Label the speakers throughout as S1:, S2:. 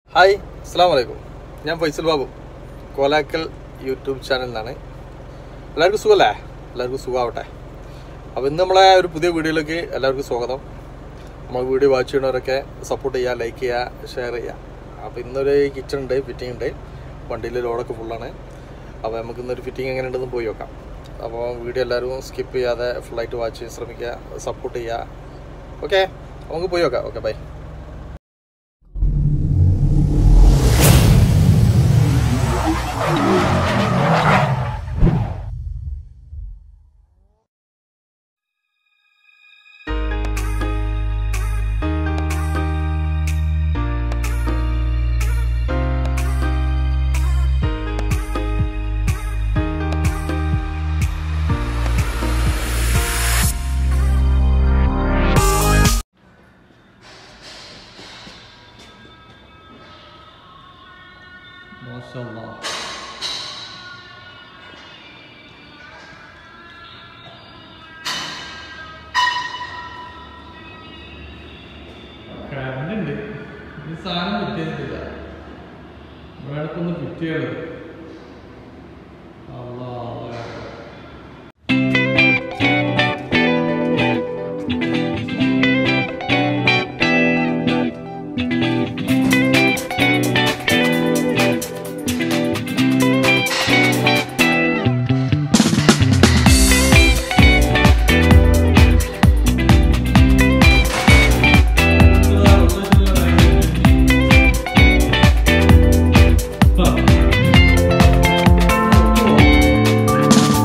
S1: Hi അസ്സാം വലൈക്കും ഞാൻ ഫൈസൽ ബാബു കോലാക്കൽ യൂട്യൂബ് ചാനലിൽ നിന്നാണ് എല്ലാവർക്കും സുഖമല്ലേ എല്ലാവർക്കും സുഖമാവട്ടെ അപ്പോൾ ഇന്ന് നമ്മളെ ഒരു പുതിയ വീഡിയോയിലേക്ക് എല്ലാവർക്കും സ്വാഗതം നമ്മൾ വീഡിയോ വാച്ച് ചെയ്യുന്നവരൊക്കെ സപ്പോർട്ട് ചെയ്യുക ലൈക്ക് ചെയ്യുക ഷെയർ ചെയ്യുക അപ്പോൾ ഇന്നൊരു കിച്ചൺ ഉണ്ട് ഫിറ്റിംഗ് ഉണ്ട് വണ്ടിയിൽ ലോഡൊക്കെ ഫുള്ളാണ് അപ്പോൾ നമുക്ക് ഇന്നൊരു ഫിറ്റിംഗ് എങ്ങനെ ഉണ്ടെന്ന് പോയി നോക്കാം അപ്പോൾ വീഡിയോ എല്ലാവരും സ്കിപ്പ് ചെയ്യാതെ ഫുള്ളായിട്ട് വാച്ച് ചെയ്യാൻ ശ്രമിക്കുക സപ്പോർട്ട് ചെയ്യുക ഓക്കെ നമുക്ക് പോയി നോക്കാം ഓക്കെ ബൈ മാഷാ കറണ്ടുണ്ട് ഈ സാധനം കിട്ടിയിട്ടില്ല ഇവിടെ ഒന്ന് ഫിറ്റ് ചെയ്യണത് അള്ളാ അള്ളാ. ആ.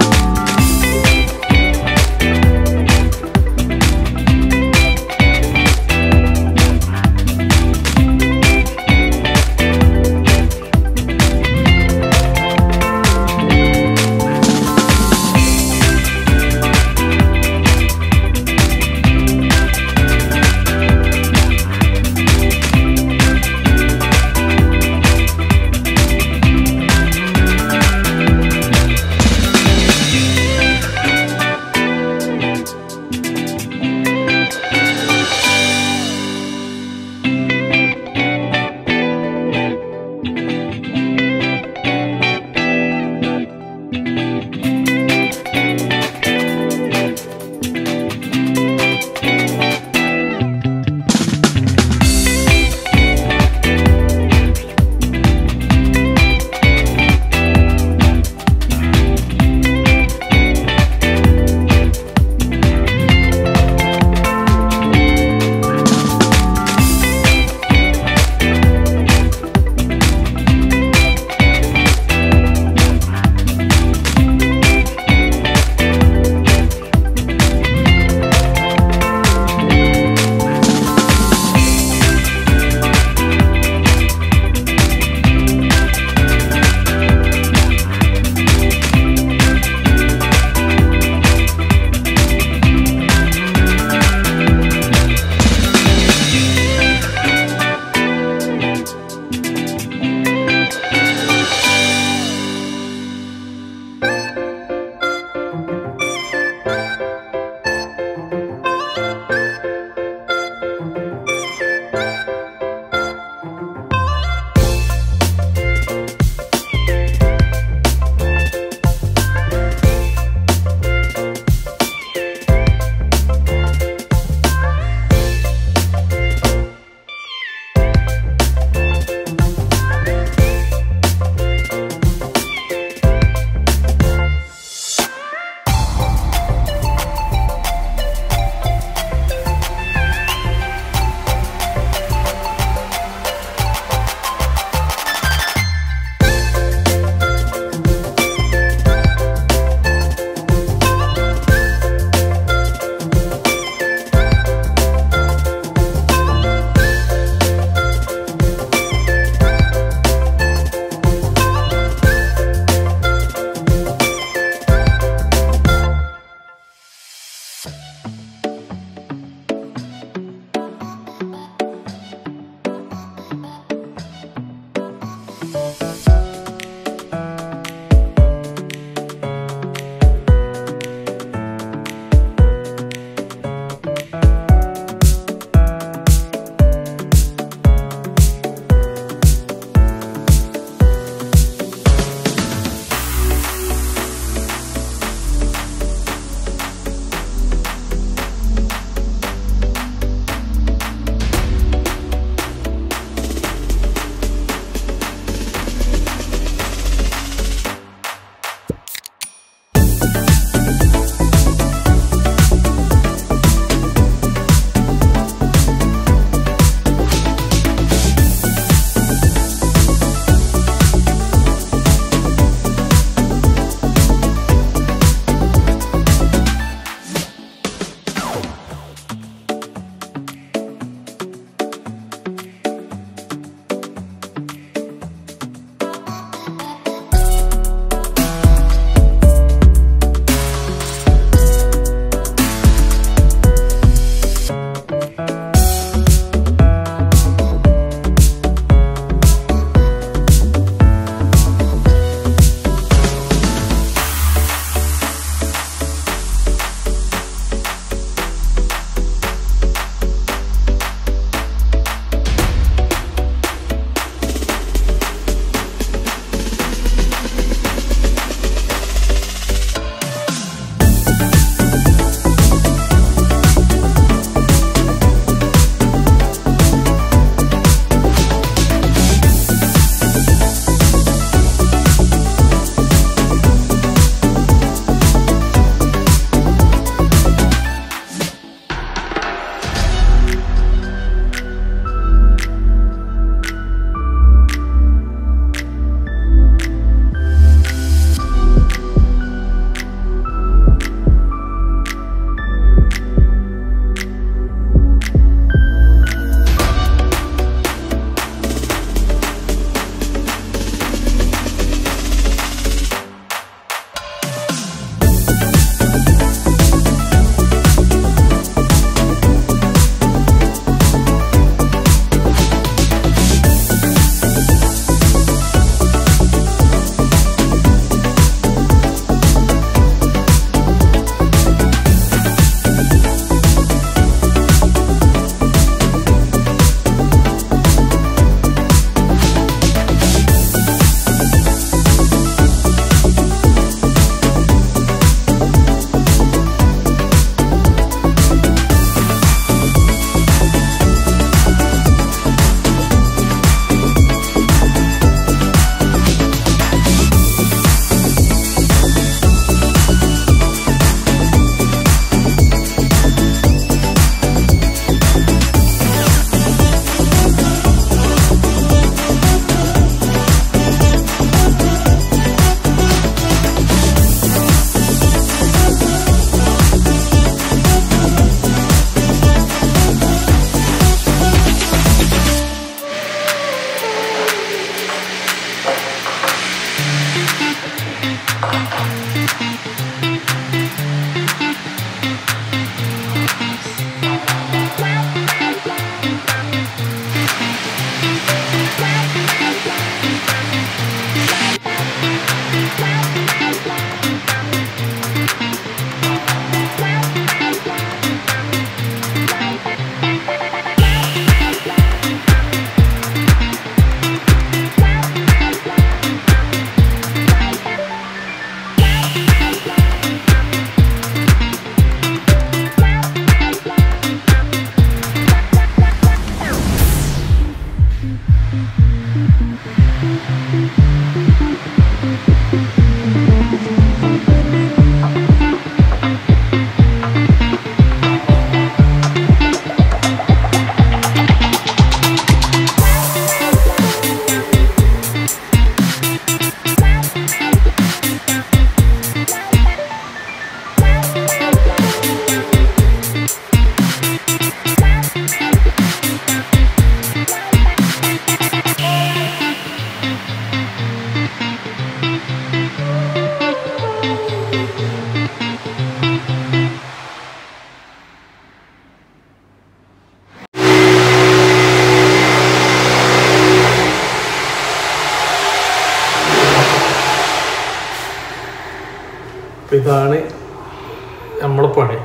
S1: അപ്പം ഇതാണ് നമ്മളെ പണി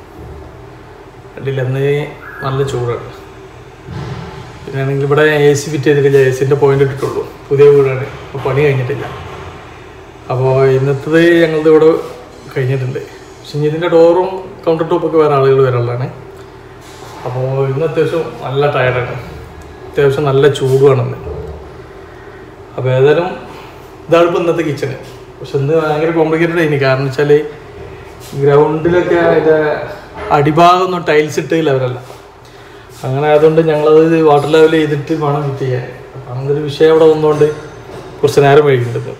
S1: കണ്ടില്ല അന്ന് നല്ല ചൂടാണ് പിന്നെ ആണെങ്കിൽ ഇവിടെ എ സി ഫിറ്റ് ചെയ്തിട്ടില്ല എ സിൻ്റെ പോയിന്റ് ഇട്ടിട്ടുള്ളൂ പുതിയ വീടാണ് അപ്പോൾ പണി കഴിഞ്ഞിട്ടില്ല അപ്പോൾ ഇന്നത്തത് ഞങ്ങളത് ഇവിടെ കഴിഞ്ഞിട്ടുണ്ട് പക്ഷെ ഇനി ഇതിൻ്റെ ഡോറും കൗണ്ടർ ടോപ്പൊക്കെ വേറെ ആളുകൾ വരാനുള്ളതാണ് അപ്പോൾ ഇന്ന് അത്യാവശ്യം നല്ല ടയർഡാണ് അത്യാവശ്യം നല്ല ചൂടുവാണെന്ന് അപ്പോൾ ഏതായാലും ഇതാണ് ഇപ്പോൾ ഇന്നത്തെ കിച്ചണ് പക്ഷെ ഇന്ന് ഭയങ്കര കോംപ്ലിക്കേറ്റഡ് ആയിന് കാരണം വെച്ചാൽ ഗ്രൗണ്ടിലൊക്കെ അതിൻ്റെ അടിഭാഗം ഒന്നും ടൈൽസ് ഇട്ട് ലെവലല്ല അങ്ങനെ ആയതുകൊണ്ട് ഞങ്ങളത് വാട്ടർ ലെവൽ ചെയ്തിട്ട് വേണം ഫിറ്റ് ചെയ്യാൻ അപ്പം അങ്ങനത്തെ ഒരു വിഷയം അവിടെ വന്നുകൊണ്ട് കുറച്ച് നേരം വൈകിട്ടുണ്ട്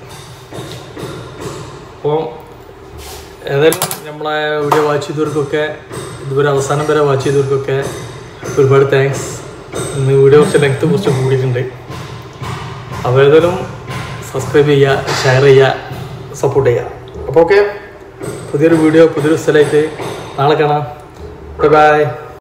S1: അപ്പോൾ ഏതായാലും നമ്മളെ വീഡിയോ വാച്ച് ചെയ്തവർക്കൊക്കെ ഇതുവരെ അവസാനം വരെ വാച്ച് ചെയ്തവർക്കൊക്കെ ഒരുപാട് താങ്ക്സ് ഇന്ന് വീഡിയോ കുറച്ച് ലെങ്ത് കുറച്ച് കൂടിയിട്ടുണ്ട് അപ്പോൾ ഏതായാലും സബ്സ്ക്രൈബ് ചെയ്യുക ഷെയർ ചെയ്യുക സപ്പോർട്ട് ചെയ്യുക അപ്പോൾ ഓക്കെ പുതിയൊരു വീഡിയോ പുതിയൊരു സ്ഥലമായിട്ട് നാളെ കാണാം ബൈ